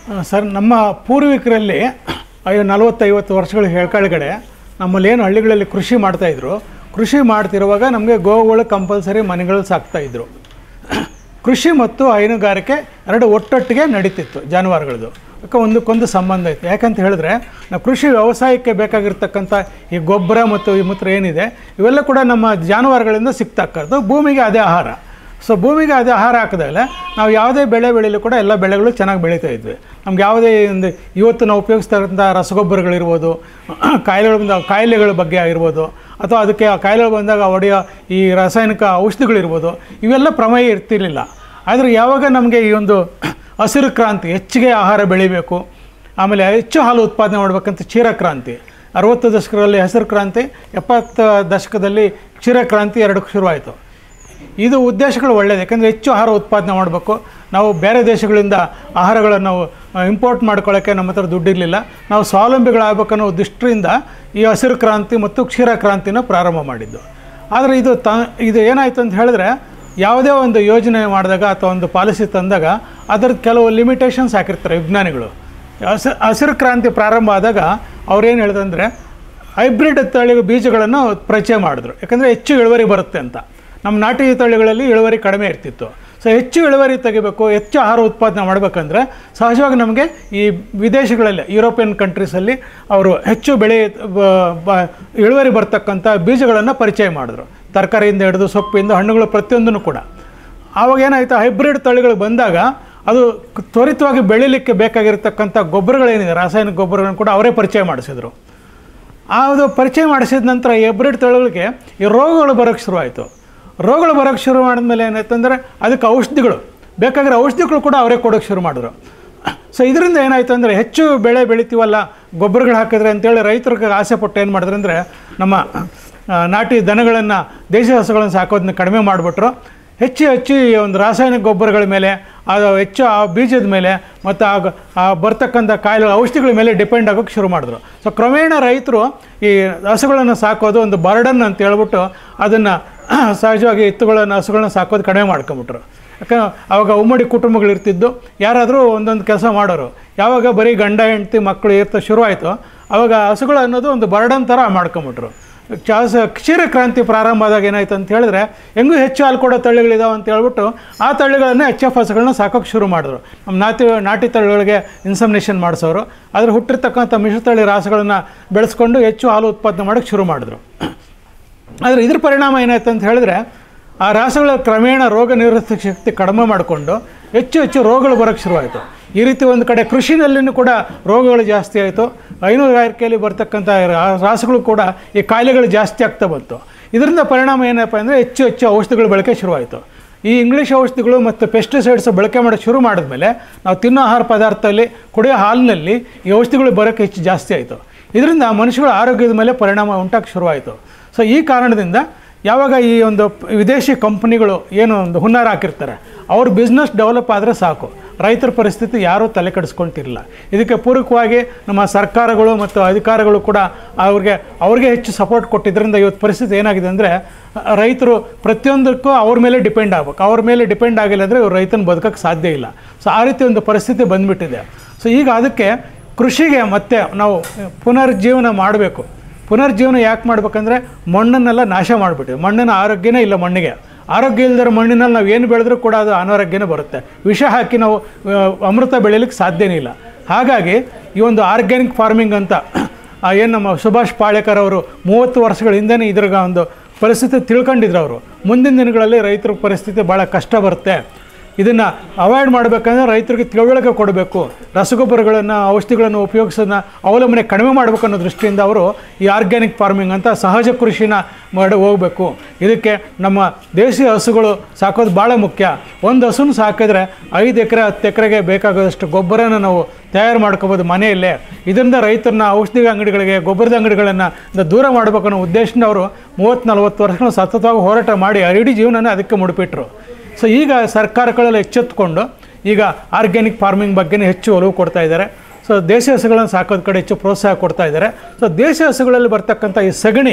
ಆ, ಸರ್ ನಮ್ಮ ಪೂರ್ವಿಕರಲ್ಲಿ ಐ ನಲವತ್ತೈವತ್ತು ವರ್ಷಗಳ ಕೆಳಗಡೆ ನಮ್ಮಲ್ಲಿ ಏನು ಹಳ್ಳಿಗಳಲ್ಲಿ ಕೃಷಿ ಮಾಡ್ತಾಯಿದ್ರು ಕೃಷಿ ಮಾಡ್ತಿರುವಾಗ ನಮಗೆ ಗೋವುಗಳು ಕಂಪಲ್ಸರಿ ಮನೆಗಳಲ್ಲಿ ಸಾಕ್ತಾಯಿದ್ರು ಕೃಷಿ ಮತ್ತು ಹೈನುಗಾರಿಕೆ ಎರಡು ಒಟ್ಟೊಟ್ಟಿಗೆ ನಡೀತಿತ್ತು ಜಾನುವಾರುಗಳದ್ದು ಯಾಕೆ ಒಂದಕ್ಕೊಂದು ಸಂಬಂಧ ಇತ್ತು ಯಾಕಂತ ಹೇಳಿದ್ರೆ ನಾವು ಕೃಷಿ ವ್ಯವಸಾಯಕ್ಕೆ ಬೇಕಾಗಿರ್ತಕ್ಕಂಥ ಈ ಗೊಬ್ಬರ ಮತ್ತು ಈ ಮೂತ್ರ ಏನಿದೆ ಇವೆಲ್ಲ ಕೂಡ ನಮ್ಮ ಜಾನುವಾರುಗಳಿಂದ ಸಿಗ್ತಕ್ಕದ್ದು ಭೂಮಿಗೆ ಅದೇ ಆಹಾರ ಸೊ ಭೂಮಿಗೆ ಅದೇ ಆಹಾರ ಹಾಕಿದಾಗಲೇ ನಾವು ಯಾವುದೇ ಬೆಳೆ ಬೆಳೀಲಿ ಕೂಡ ಎಲ್ಲ ಬೆಳೆಗಳು ಚೆನ್ನಾಗಿ ಬೆಳೀತಾ ಇದ್ವಿ ನಮ್ಗೆ ಯಾವುದೇ ಒಂದು ಇವತ್ತು ನಾವು ಉಪಯೋಗಿಸ್ತಕ್ಕಂಥ ರಸಗೊಬ್ಬರಗಳಿರ್ಬೋದು ಕಾಯಿಲೆಗಳು ಬಂದಾಗ ಕಾಯಿಲೆಗಳ ಬಗ್ಗೆ ಆಗಿರ್ಬೋದು ಅಥವಾ ಅದಕ್ಕೆ ಆ ಕಾಯಿಲೆಗಳು ಬಂದಾಗ ಹೊಡೆಯೋ ಈ ರಾಸಾಯನಿಕ ಔಷಧಿಗಳಿರ್ಬೋದು ಇವೆಲ್ಲ ಪ್ರಮೇಯ ಇರ್ತಿರ್ಲಿಲ್ಲ ಆದರೆ ಯಾವಾಗ ನಮಗೆ ಈ ಒಂದು ಹಸಿರು ಕ್ರಾಂತಿ ಹೆಚ್ಚಿಗೆ ಆಹಾರ ಬೆಳಿಬೇಕು ಆಮೇಲೆ ಹೆಚ್ಚು ಹಾಲು ಉತ್ಪಾದನೆ ಮಾಡಬೇಕಂತ ಕ್ಷೀರ ಕ್ರಾಂತಿ ಅರವತ್ತು ದಶಕದಲ್ಲಿ ಹಸಿರು ಕ್ರಾಂತಿ ಎಪ್ಪತ್ತು ದಶಕದಲ್ಲಿ ಕ್ಷೀರ ಕ್ರಾಂತಿ ಎರಡು ಶುರುವಾಯಿತು ಇದು ಉದ್ದೇಶಗಳು ಒಳ್ಳೆಯದು ಯಾಕಂದರೆ ಹೆಚ್ಚು ಆಹಾರ ಉತ್ಪಾದನೆ ಮಾಡಬೇಕು ನಾವು ಬೇರೆ ದೇಶಗಳಿಂದ ಆಹಾರಗಳನ್ನು ನಾವು ಇಂಪೋರ್ಟ್ ಮಾಡ್ಕೊಳ್ಳೋಕ್ಕೆ ನಮ್ಮ ಹತ್ರ ದುಡ್ಡಿರಲಿಲ್ಲ ನಾವು ಸ್ವಾವಲಂಬಿಗಳಾಗಬೇಕನ್ನೋ ದೃಷ್ಟಿಯಿಂದ ಈ ಹಸಿರು ಕ್ರಾಂತಿ ಮತ್ತು ಕ್ಷೀರ ಕ್ರಾಂತಿನ ಪ್ರಾರಂಭ ಮಾಡಿದ್ದು ಆದರೆ ಇದು ತ ಇದು ಏನಾಯಿತು ಅಂತ ಹೇಳಿದ್ರೆ ಯಾವುದೇ ಒಂದು ಯೋಜನೆ ಮಾಡಿದಾಗ ಅಥವಾ ಒಂದು ಪಾಲಿಸಿ ತಂದಾಗ ಅದರದ್ದು ಕೆಲವು ಲಿಮಿಟೇಷನ್ಸ್ ಹಾಕಿರ್ತಾರೆ ವಿಜ್ಞಾನಿಗಳು ಹಸ ಹಸಿರು ಕ್ರಾಂತಿ ಪ್ರಾರಂಭ ಆದಾಗ ಅವ್ರೇನು ಹೇಳಿದಂದರೆ ಹೈಬ್ರಿಡ್ ತಳಿ ಬೀಜಗಳನ್ನು ಪರಿಚಯ ಮಾಡಿದ್ರು ಯಾಕಂದರೆ ಹೆಚ್ಚು ಇಳುವರಿ ಬರುತ್ತೆ ಅಂತ ನಮ್ಮ ನಾಟಿ ತಳಿಗಳಲ್ಲಿ ಇಳುವರಿ ಕಡಿಮೆ ಇರ್ತಿತ್ತು ಸೊ ಹೆಚ್ಚು ಇಳುವರಿ ತೆಗಿಬೇಕು ಹೆಚ್ಚು ಆಹಾರ ಉತ್ಪಾದನೆ ಮಾಡಬೇಕಂದ್ರೆ ಸಹಜವಾಗಿ ನಮಗೆ ಈ ವಿದೇಶಗಳಲ್ಲಿ ಯುರೋಪಿಯನ್ ಕಂಟ್ರೀಸಲ್ಲಿ ಅವರು ಹೆಚ್ಚು ಬೆಳೆ ಬ- ಬ- ಇಳುವರಿ ಬರ್ತಕ್ಕಂಥ ಬೀಜಗಳನ್ನು ಪರಿಚಯ ಮಾಡಿದ್ರು ತರಕಾರಿಯಿಂದ ಹಿಡಿದು ಸೊಪ್ಪಿಂದ ಹಣ್ಣುಗಳು ಪ್ರತಿಯೊಂದನ್ನು ಕೂಡ ಆವಾಗ ಏನಾಯಿತು ಹೈಬ್ರಿಡ್ ತಳಿಗಳು ಬಂದಾಗ ಅದು ಕ್- ತ್ವರಿತವಾಗಿ ಬೆಳೀಲಿಕ್ಕೆ ಬೇಕಾಗಿರ್ತಕ್ಕಂಥ ಗೊಬ್ಬರಗಳೇನಿದೆ ರಾಸಾಯನಿಕ ಗೊಬ್ಬರಗಳನ್ನು ಕೂಡ ಅವರೇ ಪರಿಚಯ ಮಾಡಿಸಿದ್ರು ಅದು ಪರಿಚಯ ಮಾಡಿಸಿದ ನಂತರ ಈ ಹೈಬ್ರಿಡ್ ತಳಿಗಳಿಗೆ ಈ ರೋಗಗಳು ಬರೋಕ್ಕೆ ಶುರುವಾಯಿತು ರೋಗಗಳು ಬರೋಕ್ಕೆ ಶುರು ಮಾಡಿದ್ಮೇಲೆ ಏನಾಯ್ತಂದರೆ ಅದಕ್ಕೆ ಔಷಧಿಗಳು ಬೇಕಾಗಿರೋ ಔಷಧಿಗಳು ಕೂಡ ಅವರೇ ಕೊಡೋಕ್ಕೆ ಶುರು ಮಾಡಿದ್ರು ಸೊ ಇದರಿಂದ ಏನಾಯಿತು ಅಂದರೆ ಹೆಚ್ಚು ಬೆಳೆ ಬೆಳಿತೀವಲ್ಲ ಗೊಬ್ಬರಗಳು ಹಾಕಿದ್ರೆ ಅಂತೇಳಿ ರೈತರಿಗೆ ಆಸೆ ಪಟ್ಟು ಏನು ಮಾಡಿದ್ರು ಅಂದರೆ ನಮ್ಮ ಆ, ನಾಟಿ ದನಗಳನ್ನು ದೇಶಿ ಹಸುಗಳನ್ನು ಸಾಕೋದನ್ನ ಕಡಿಮೆ ಮಾಡಿಬಿಟ್ರು ಹೆಚ್ಚು ಹೆಚ್ಚು ಈ ಒಂದು ರಾಸಾಯನಿಕ ಗೊಬ್ಬರಗಳ ಮೇಲೆ ಅದು ಹೆಚ್ಚು ಆ ಬೀಜದ ಮೇಲೆ ಮತ್ತು ಆ ಗ- ಆ ಬರ್ತಕ್ಕಂಥ ಕಾಯಿಲೆ ಔಷಧಿಗಳ ಮೇಲೆ ಡಿಪೆಂಡ್ ಆಗೋಕ್ಕೆ ಶುರು ಮಾಡಿದ್ರು ಸೊ ಕ್ರಮೇಣ ರೈತರು ಈ ಹಸುಗಳನ್ನು ಸಾಕೋದು ಒಂದು ಬರ್ಡನ್ ಅಂತ ಹೇಳ್ಬಿಟ್ಟು ಅದನ್ನು ಸಹಜವಾಗಿ ಎತ್ತುಗಳನ್ನು ಹಸುಗಳನ್ನ ಸಾಕೋದು ಕಡಿಮೆ ಮಾಡ್ಕೊಂಬಿಟ್ರು ಯಾಕಂದ್ರೆ ಅವಾಗ ಉಮ್ಮಡಿ ಕುಟುಂಬಗಳಿರ್ತಿದ್ದು ಯಾರಾದರೂ ಒಂದೊಂದು ಕೆಲಸ ಮಾಡೋರು ಯಾವಾಗ ಬರೀ ಗಂಡ ಹೆಂಡತಿ ಮಕ್ಕಳು ಇರ್ತ ಶುರುವಾಯಿತು ಆವಾಗ ಹಸುಗಳು ಅನ್ನೋದು ಒಂದು ಬರ್ಡನ್ ಥರ ಮಾಡ್ಕೊಂಬಿಟ್ರು ಚಾಸ ಕ್ಷೀರ ಕ್ರಾಂತಿ ಪ್ರಾರಂಭ ಆದಾಗ ಏನಾಯ್ತು ಅಂತ ಹೇಳಿದ್ರೆ ಹೆಂಗೂ ಹೆಚ್ಚು ಹಾಲು ಕೊಡೋ ತಳಿಗಳಿದಾವೆ ಅಂತ ಹೇಳ್ಬಿಟ್ಟು ಆ ತಳಿಗಳನ್ನೇ ಎಚ್ ಎಫ್ ಹಸುಗಳನ್ನ ಸಾಕೋಕ್ಕೆ ಶುರು ಮಾಡಿದ್ರು ನಮ್ಮ ನಾಟಿ ನಾಟಿ ತಳಿಗಳಿಗೆ ಇನ್ಸಮಿನೇಷನ್ ಮಾಡಿಸೋರು ಅದ್ರ ಹುಟ್ಟಿರ್ತಕ್ಕಂಥ ಮಿಶ್ರತಳಿ ರಾಸುಗಳನ್ನು ಬೆಳೆಸ್ಕೊಂಡು ಹೆಚ್ಚು ಹಾಲು ಉತ್ಪಾದನೆ ಮಾಡೋಕ್ಕೆ ಶುರು ಮಾಡಿದ್ರು ಆದರೆ ಇದ್ರ ಪರಿಣಾಮ ಏನಾಯ್ತು ಅಂತ ಹೇಳಿದ್ರೆ ಆ ರಾಸಗಳ ಕ್ರಮೇಣ ರೋಗ ನಿರೋಧಕ ಶಕ್ತಿ ಕಡಿಮೆ ಮಾಡಿಕೊಂಡು ಹೆಚ್ಚು ಹೆಚ್ಚು ರೋಗಗಳು ಬರೋಕ್ಕೆ ಶುರುವಾಯಿತು ಈ ರೀತಿ ಒಂದು ಕಡೆ ಕೃಷಿನಲ್ಲಿನೂ ಕೂಡ ರೋಗಗಳು ಜಾಸ್ತಿ ಆಯಿತು ಹೈನುಗಾರಿಕೆಯಲ್ಲಿ ಬರ್ತಕ್ಕಂಥ ರಾ- ರಾಸುಗಳು ಕೂಡ ಈ ಕಾಯಿಲೆಗಳು ಜಾಸ್ತಿ ಆಗ್ತಾ ಬಂತು ಇದರಿಂದ ಪರಿಣಾಮ ಏನಪ್ಪ ಅಂದರೆ ಹೆಚ್ಚು ಹೆಚ್ಚು ಔಷಧಿಗಳ ಬಳಕೆ ಶುರುವಾಯಿತು ಈ ಇಂಗ್ಲೀಷ್ ಔಷಧಿಗಳು ಮತ್ತು ಪೆಸ್ಟಿಸೈಡ್ಸ್ ಬಳಕೆ ಮಾಡೋಕ್ಕೆ ಶುರು ಮಾಡಿದ್ಮೇಲೆ ನಾವು ತಿನ್ನೋ ಆಹಾರ ಪದಾರ್ಥದಲ್ಲಿ ಕುಡಿಯೋ ಹಾಲಿನಲ್ಲಿ ಈ ಔಷಧಿಗಳು ಬರೋಕ್ಕೆ ಹೆಚ್ಚು ಜಾಸ್ತಿ ಆಯಿತು ಇದರಿಂದ ಮನುಷ್ಯಗಳ ಆರೋಗ್ಯದ ಮೇಲೆ ಪರಿಣಾಮ ಉಂಟಾಗಿ ಶುರುವಾಯಿತು ಸೊ ಈ ಕಾರಣದಿಂದ ಯಾವಾಗ ಈ ಒಂದು ಪ್- ವಿದೇಶಿ ಕಂಪ್ನಿಗಳು ಏನು ಒಂದು ಹುನ್ನಾರ ಹಾಕಿರ್ತಾರೆ ಅವ್ರ ಬಿಸ್ನೆಸ್ ಡೆವಲಪ್ ಆದರೆ ಸಾಕು ರೈತರ ಪರಿಸ್ಥಿತಿ ಯಾರೂ ತಲೆ ಕೆಡಿಸ್ಕೊಳ್ತಿರಲಿಲ್ಲ ಇದಕ್ಕೆ ಪೂರಕವಾಗಿ ನಮ್ಮ ಸರ್ಕಾರಗಳು ಮತ್ತು ಅಧಿಕಾರಿಗಳು ಕೂಡ ಅವ್ರಿಗೆ ಅವ್ರಿಗೆ ಹೆಚ್ಚು ಸಪೋರ್ಟ್ ಕೊಟ್ಟಿದ್ದರಿಂದ ಇವತ್ತು ಪರಿಸ್ಥಿತಿ ಏನಾಗಿದೆ ಅಂದರೆ ರೈತರು ಪ್ರತಿಯೊಂದಕ್ಕೂ ಅವ್ರ ಮೇಲೆ ಡಿಪೆಂಡ್ ಆಗ್ಬೇಕು ಅವ್ರ ಮೇಲೆ ಡಿಪೆಂಡ್ ಆಗಿಲ್ಲ ಅಂದರೆ ಇವ್ರು ರೈತನ ಬದುಕೋಕ್ಕೆ ಸಾಧ್ಯ ಇಲ್ಲ ಸೊ ಆ ರೀತಿ ಒಂದು ಪರಿಸ್ಥಿತಿ ಬಂದುಬಿಟ್ಟಿದೆ ಸೊ ಈಗ ಅದಕ್ಕೆ ಕೃಷಿಗೆ ಮತ್ತೆ ನಾವು ಪುನರ್ಜೀವನ ಮಾಡಬೇಕು ಪುನರ್ಜೀವನ ಯಾಕೆ ಮಾಡ್ಬೇಕಂದ್ರೆ ಮಣ್ಣನ್ನೆಲ್ಲ ನಾಶ ಮಾಡಿಬಿಟ್ಟಿವಿ ಮಣ್ಣಿನ ಆರೋಗ್ಯನೇ ಇಲ್ಲ ಮಣ್ಣಿಗೆ ಆರೋಗ್ಯ ಇಲ್ಲದಿರೋ ಮಣ್ಣಿನಲ್ಲಿ ನಾವು ಏನು ಬೆಳೆದ್ರೂ ಕೂಡ ಅದು ಅನಾರೋಗ್ಯನೇ ಬರುತ್ತೆ ವಿಷ ಹಾಕಿ ನಾವು ಆ, ಅಮೃತ ಬೆಳೀಲಿಕ್ಕೆ ಸಾಧ್ಯನೇ ಇಲ್ಲ ಹಾಗಾಗಿ ಈ ಒಂದು ಆರ್ಗ್ಯಾನಿಕ್ ಫಾರ್ಮಿಂಗ್ ಅಂತ ಏನು ನಮ್ಮ ಸುಭಾಷ್ ಪಾಳೇಕರ್ ಅವರು ಮೂವತ್ತು ವರ್ಷಗಳ ಹಿಂದೆನೇ ಇದ್ರಾಗ ಒಂದು ಪರಿಸ್ಥಿತಿ ತಿಳ್ಕೊಂಡಿದ್ರು ಅವರು ಮುಂದಿನ ದಿನಗಳಲ್ಲಿ ರೈತರ ಪರಿಸ್ಥಿತಿ ಭಾಳ ಕಷ್ಟ ಬರುತ್ತೆ ಇದನ್ನು ಅವಾಯ್ಡ್ ಮಾಡಬೇಕಂದ್ರೆ ರೈತರಿಗೆ ತಿಳುವಳಿಕೆ ಕೊಡಬೇಕು ರಸಗೊಬ್ಬರಗಳನ್ನು ಔಷಧಿಗಳನ್ನು ಉಪಯೋಗಿಸೋದನ್ನ ಅವಲಂಬನೆ ಕಡಿಮೆ ಮಾಡಬೇಕು ಅನ್ನೋ ದೃಷ್ಟಿಯಿಂದ ಅವರು ಈ ಆರ್ಗ್ಯಾನಿಕ್ ಫಾರ್ಮಿಂಗ್ ಅಂತ ಸಹಜ ಕೃಷಿನ ಮಾಡಿ ಹೋಗಬೇಕು ಇದಕ್ಕೆ ನಮ್ಮ ದೇಶೀಯ ಹಸುಗಳು ಸಾಕೋದು ಭಾಳ ಮುಖ್ಯ ಒಂದು ಹಸುನ ಸಾಕಿದ್ರೆ ಐದು ಎಕರೆ ಹತ್ತು ಎಕರೆಗೆ ಬೇಕಾಗೋದಷ್ಟು ಗೊಬ್ಬರನ ನಾವು ತಯಾರು ಮಾಡ್ಕೋಬೋದು ಮನೆಯಲ್ಲೇ ಇದರಿಂದ ರೈತರನ್ನ ಔಷಧಿ ಅಂಗಡಿಗಳಿಗೆ ಗೊಬ್ಬರದ ಅಂಗಡಿಗಳನ್ನು ದೂರ ಮಾಡಬೇಕು ಅನ್ನೋ ಉದ್ದೇಶದಿಂದ ಅವರು ಮೂವತ್ತು ನಲ್ವತ್ತು ವರ್ಷಗಳು ಸತತವಾಗಿ ಹೋರಾಟ ಮಾಡಿ ಇಡೀ ಜೀವನನೇ ಅದಕ್ಕೆ ಮುಡಿಪಿಟ್ರು ಸೊ ಈಗ ಸರ್ಕಾರಗಳೆಲ್ಲ ಎಚ್ಚೆತ್ತುಕೊಂಡು ಈಗ ಆರ್ಗ್ಯಾನಿಕ್ ಫಾರ್ಮಿಂಗ್ ಬಗ್ಗೆನೇ ಹೆಚ್ಚು ಒಲವು ಕೊಡ್ತಾ ಇದ್ದಾರೆ ಸೊ ದೇಶಿ ಹಸುಗಳನ್ನು ಸಾಕೋದ್ ಕಡೆ ಹೆಚ್ಚು ಪ್ರೋತ್ಸಾಹ ಕೊಡ್ತಾ ಇದ್ದಾರೆ ಸೊ ದೇಶಿ ಹಸುಗಳಲ್ಲಿ ಬರ್ತಕ್ಕಂಥ ಈ ಸಗಣಿ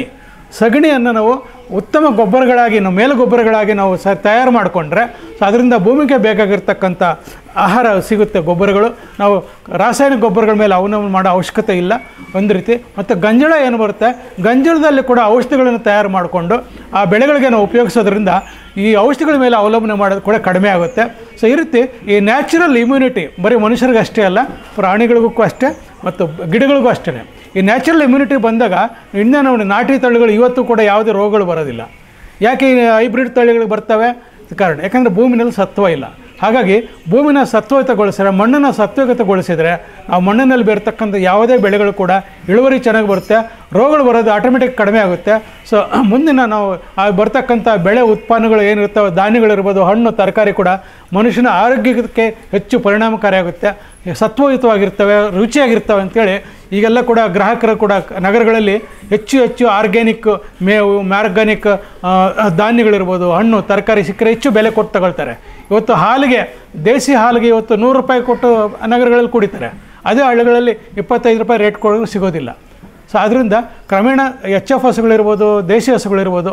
ಸಗಣಿಯನ್ನು ನಾವು ಉತ್ತಮ ಗೊಬ್ಬರಗಳಾಗಿ ನಾವು ಮೇಲು ಗೊಬ್ಬರಗಳಾಗಿ ನಾವು ಸ ತಯಾರು ಮಾಡಿಕೊಂಡ್ರೆ ಸೊ ಅದರಿಂದ ಭೂಮಿಗೆ ಬೇಕಾಗಿರ್ತಕ್ಕಂಥ ಆಹಾರ ಸಿಗುತ್ತೆ ಗೊಬ್ಬರಗಳು ನಾವು ರಾಸಾಯನಿಕ ಗೊಬ್ಬರಗಳ ಮೇಲೆ ಅವಲಂಬನೆ ಮಾಡೋ ಅವಶ್ಯಕತೆ ಇಲ್ಲ ಒಂದು ರೀತಿ ಮತ್ತು ಗಂಜಳ ಏನು ಬರುತ್ತೆ ಗಂಜಳದಲ್ಲಿ ಕೂಡ ಔಷಧಿಗಳನ್ನು ತಯಾರು ಮಾಡಿಕೊಂಡು ಆ ಬೆಳೆಗಳಿಗೆ ನಾವು ಉಪಯೋಗಿಸೋದ್ರಿಂದ ಈ ಔಷಧಿಗಳ ಮೇಲೆ ಅವಲಂಬನೆ ಮಾಡೋದು ಕೂಡ ಕಡಿಮೆ ಆಗುತ್ತೆ ಸೊ ಈ ರೀತಿ ಈ ನ್ಯಾಚುರಲ್ ಇಮ್ಯುನಿಟಿ ಬರೀ ಮನುಷ್ಯರಿಗೆ ಅಷ್ಟೇ ಅಲ್ಲ ಪ್ರಾಣಿಗಳಿಗೂ ಅಷ್ಟೇ ಮತ್ತು ಗಿಡಗಳಿಗೂ ಅಷ್ಟೇ ಈ ನ್ಯಾಚುರಲ್ ಇಮ್ಯುನಿಟಿ ಬಂದಾಗ ಇನ್ನೂ ನೋಡಿ ನಾಟಿ ತಳಿಗಳು ಇವತ್ತು ಕೂಡ ಯಾವುದೇ ರೋಗಗಳು ಬರೋದಿಲ್ಲ ಯಾಕೆ ಈ ಹೈಬ್ರಿಡ್ ತಳಿಗಳು ಬರ್ತವೆ ಕಾರಣ ಯಾಕಂದರೆ ಭೂಮಿನಲ್ಲಿ ಸತ್ವ ಇಲ್ಲ ಹಾಗಾಗಿ ಭೂಮಿನ ಸತ್ವಯುತಗೊಳಿಸಿದ್ರೆ ಮಣ್ಣನ್ನು ಸತ್ವಯುತಗೊಳಿಸಿದರೆ ಆ ಮಣ್ಣಿನಲ್ಲಿ ಬೇರ್ತಕ್ಕಂಥ ಯಾವುದೇ ಬೆಳೆಗಳು ಕೂಡ ಇಳುವರಿ ಚೆನ್ನಾಗಿ ಬರುತ್ತೆ ರೋಗಗಳು ಬರೋದು ಆಟೋಮೆಟಿಕ್ ಕಡಿಮೆ ಆಗುತ್ತೆ ಸೊ ಮುಂದಿನ ನಾವು ಆ ಬರ್ತಕ್ಕಂಥ ಬೆಳೆ ಉತ್ಪನ್ನಗಳು ಏನಿರ್ತವೆ ಧಾನ್ಯಗಳಿರ್ಬೋದು ಹಣ್ಣು ತರಕಾರಿ ಕೂಡ ಮನುಷ್ಯನ ಆರೋಗ್ಯಕ್ಕೆ ಹೆಚ್ಚು ಪರಿಣಾಮಕಾರಿಯಾಗುತ್ತೆ ಸತ್ವಯುತವಾಗಿರ್ತವೆ ರುಚಿಯಾಗಿರ್ತವೆ ಅಂತೇಳಿ ಈಗೆಲ್ಲ ಕೂಡ ಗ್ರಾಹಕರು ಕೂಡ ನಗರಗಳಲ್ಲಿ ಹೆಚ್ಚು ಹೆಚ್ಚು ಆರ್ಗ್ಯಾನಿಕ್ ಮೇವು ಆರ್ಗ್ಯಾನಿಕ್ ಧಾನ್ಯಗಳಿರ್ಬೋದು ಹಣ್ಣು ತರಕಾರಿ ಸಿಕ್ಕರೆ ಹೆಚ್ಚು ಬೆಲೆ ಕೊಟ್ಟು ತಗೊಳ್ತಾರೆ ಇವತ್ತು ಹಾಲಿಗೆ ದೇಸಿ ಹಾಲಿಗೆ ಇವತ್ತು ನೂರು ರೂಪಾಯಿ ಕೊಟ್ಟು ನಗರಗಳಲ್ಲಿ ಕುಡಿತಾರೆ ಅದೇ ಹಳ್ಳಿಗಳಲ್ಲಿ ಇಪ್ಪತ್ತೈದು ರೂಪಾಯಿ ರೇಟ್ ಕೊಡೋದು ಸಿಗೋದಿಲ್ಲ ಸೊ ಅದರಿಂದ ಕ್ರಮೇಣ ಎಚ್ ಎಫ್ ಹಸುಗಳಿರ್ಬೋದು ದೇಸಿ ಹಸುಗಳಿರ್ಬೋದು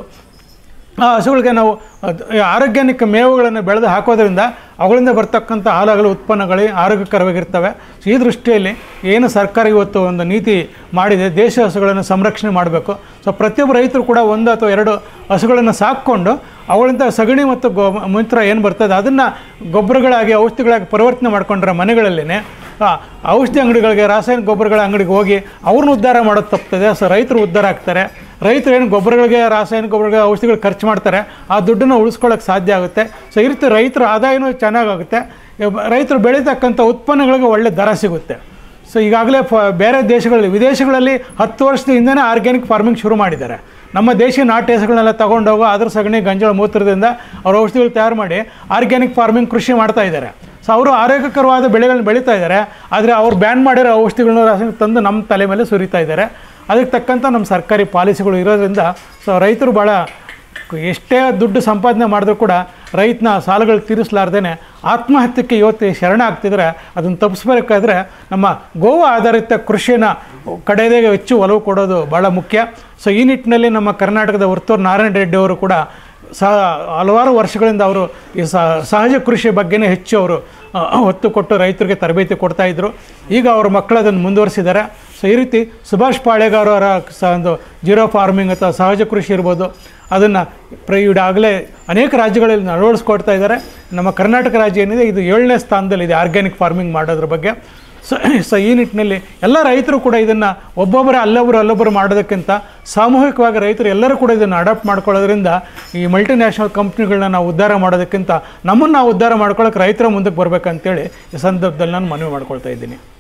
ಆ ಹಸುಗಳಿಗೆ ನಾವು ಅದ್- ಆರೋಗ್ಯಾನಿಕ್ ಮೇವುಗಳನ್ನು ಬೆಳೆದು ಹಾಕೋದ್ರಿಂದ ಅವುಗಳಿಂದ ಬರ್ತಕ್ಕಂಥ ಹಾಲಾಗಲು ಉತ್ಪನ್ನಗಳೇ ಆರೋಗ್ಯಕರವಾಗಿರ್ತವೆ ಸೊ ಈ ದೃಷ್ಟಿಯಲ್ಲಿ ಏನು ಸರ್ಕಾರ ಇವತ್ತು ಒಂದು ನೀತಿ ಮಾಡಿದೆ ದೇಶ ಹಸುಗಳನ್ನು ಸಂರಕ್ಷಣೆ ಮಾಡಬೇಕು ಸೊ ಪ್ರತಿಯೊಬ್ಬ ರೈತರು ಕೂಡ ಒಂದು ಅಥವಾ ಎರಡು ಹಸುಗಳನ್ನು ಸಾಕ್ಕೊಂಡು ಅವುಗಳಿಂದ ಸಗಣಿ ಮತ್ತು ಗೋ ಮೂತ್ರ ಏನು ಬರ್ತದೆ ಅದನ್ನು ಗೊಬ್ಬರಗಳಾಗಿ ಔಷಧಿಗಳಾಗಿ ಪರಿವರ್ತನೆ ಮಾಡ್ಕೊಂಡ್ರೆ ಮನೆಗಳಲ್ಲೇ ಆ, ಔಷಧಿ ಅಂಗಡಿಗಳಿಗೆ ರಾಸಾಯನಿಕ ಗೊಬ್ಬರಗಳ ಅಂಗಡಿಗೆ ಹೋಗಿ ಅವ್ರನ್ನ ಉದ್ಧಾರ ಮಾಡೋದು ತಪ್ತದೆ ಸೊ ರೈತರು ಉದ್ಧಾರ ಆಗ್ತಾರೆ ರೈತರು ಏನು ಗೊಬ್ಬರಗಳಿಗೆ ರಾಸಾಯನಿಕ ಗೊಬ್ಬರಗಳಿಗೆ ಔಷಧಿಗಳು ಖರ್ಚು ಮಾಡ್ತಾರೆ ಆ ದುಡ್ಡನ್ನು ಉಳಿಸ್ಕೊಳ್ಳೋಕೆ ಸಾಧ್ಯ ಆಗುತ್ತೆ ಸೊ ಈ ರೀತಿ ರೈತರ ಆದಾಯನೂ ಚೆನ್ನಾಗಾಗುತ್ತೆ ಇವ್- ರೈತರು ಬೆಳೀತಕ್ಕಂಥ ಉತ್ಪನ್ನಗಳಿಗೆ ಒಳ್ಳೆ ದರ ಸಿಗುತ್ತೆ ಸೊ ಈಗಾಗಲೇ ಫ ಬೇರೆ ದೇಶಗಳಲ್ಲಿ ವಿದೇಶಗಳಲ್ಲಿ ಹತ್ತು ವರ್ಷದ ಹಿಂದೆನೇ ಆರ್ಗ್ಯಾನಿಕ್ ಫಾರ್ಮಿಂಗ್ ಶುರು ಮಾಡಿದ್ದಾರೆ ನಮ್ಮ ದೇಶೀಯ ನಾಟಿ ಹಸುಗಳನ್ನೆಲ್ಲ ತಗೊಂಡೋಗೋ ಅದ್ರ ಸಗಣಿ ಗಂಜಳ ಮೂತ್ರದಿಂದ ಅವ್ರ ಔಷಧಿಗಳು ತಯಾರು ಮಾಡಿ ಆರ್ಗ್ಯಾನಿಕ್ ಫಾರ್ಮಿಂಗ್ ಕೃಷಿ ಮಾಡ್ತಾ ಇದ್ದಾರೆ ಸೊ ಅವರು ಆರೋಗ್ಯಕರವಾದ ಬೆಳೆಗಳನ್ನ ಬೆಳೀತಾ ಇದ್ದಾರೆ ಆದರೆ ಅವ್ರು ಬ್ಯಾನ್ ಮಾಡಿರೋ ಔಷಧಿಗಳನ್ನ ರಾಸಾಯನಿಕ ತಂದು ನಮ್ಮ ತಲೆ ಮೇಲೆ ಸುರಿತಾ ಇದ್ದಾರೆ ಅದಕ್ಕೆ ತಕ್ಕಂಥ ನಮ್ಮ ಸರ್ಕಾರಿ ಪಾಲಿಸಿಗಳು ಇರೋದ್ರಿಂದ ಸೊ ರೈತರು ಭಾಳ ಎಷ್ಟೇ ದುಡ್ಡು ಸಂಪಾದನೆ ಮಾಡಿದ್ರು ಕೂಡ ರೈತನ ಸಾಲಗಳು ತೀರಿಸಲಾರ್ದೇ ಆತ್ಮಹತ್ಯಕ್ಕೆ ಇವತ್ತು ಶರಣ ಆಗ್ತಿದ್ರೆ ಅದನ್ನು ತಪ್ಪಿಸ್ಬೇಕಾದ್ರೆ ನಮ್ಮ ಗೋವು ಆಧಾರಿತ ಕೃಷಿನ ಕಡೆದೇ ಹೆಚ್ಚು ಒಲವು ಕೊಡೋದು ಭಾಳ ಮುಖ್ಯ ಸೊ ಈ ನಿಟ್ಟಿನಲ್ಲಿ ನಮ್ಮ ಕರ್ನಾಟಕದ ವರ್ತೂರು ನಾರಾಯಣ ರೆಡ್ಡಿ ಅವರು ಕೂಡ ಸಹ ಹಲವಾರು ವರ್ಷಗಳಿಂದ ಅವರು ಈ ಸ- ಸಹಜ ಕೃಷಿ ಬಗ್ಗೆನೇ ಹೆಚ್ಚು ಅವರು ಆ, ಒತ್ತು ಕೊಟ್ಟು ರೈತರಿಗೆ ತರಬೇತಿ ಕೊಡ್ತಾ ಇದ್ದರು ಈಗ ಅವ್ರ ಮಕ್ಕಳು ಅದನ್ನು ಮುಂದುವರಿಸಿದ್ದಾರೆ ಸೊ ಈ ರೀತಿ ಸುಭಾಷ್ ಪಾಳೆಗಾರ್ ಅವರ ಸ ಒಂದು ಜೀರೋ ಫಾರ್ಮಿಂಗ್ ಅಥವಾ ಸಹಜ ಕೃಷಿ ಇರ್ಬೋದು ಅದನ್ನು ಪ್ರ ಈಗಾಗಲೇ ಅನೇಕ ರಾಜ್ಯಗಳಲ್ಲಿ ಅಳವಡಿಸ್ಕೊಡ್ತಾ ಇದ್ದಾರೆ ನಮ್ಮ ಕರ್ನಾಟಕ ರಾಜ್ಯ ಏನಿದೆ ಇದು ಏಳನೇ ಸ್ಥಾನದಲ್ಲಿದೆ ಆರ್ಗ್ಯಾನಿಕ್ ಫಾರ್ಮಿಂಗ್ ಮಾಡೋದ್ರ ಬಗ್ಗೆ ಸೊ ಸೊ ಈ ನಿಟ್ಟಿನಲ್ಲಿ ಎಲ್ಲ ರೈತರು ಕೂಡ ಇದನ್ನು ಒಬ್ಬೊಬ್ಬರೇ ಅಲ್ಲೊಬ್ಬರು ಅಲ್ಲೊಬ್ಬರು ಮಾಡೋದಕ್ಕಿಂತ ಸಾಮೂಹಿಕವಾಗಿ ರೈತರು ಎಲ್ಲರೂ ಕೂಡ ಇದನ್ನು ಅಡಾಪ್ಟ್ ಮಾಡ್ಕೊಳ್ಳೋದ್ರಿಂದ ಈ ಮಲ್ಟಿನ್ಯಾಷನಲ್ ಕಂಪ್ನಿಗಳನ್ನ ನಾವು ಉದ್ಧಾರ ಮಾಡೋದಕ್ಕಿಂತ ನಮ್ಮನ್ನು ನಾವು ಉದ್ಧಾರ ಮಾಡ್ಕೊಳ್ಳೋಕೆ ರೈತರ ಮುಂದಕ್ಕೆ ಬರಬೇಕಂತೇಳಿ ಈ ಸಂದರ್ಭದಲ್ಲಿ ನಾನು ಮನವಿ ಮಾಡ್ಕೊಳ್ತಾ ಇದ್ದೀನಿ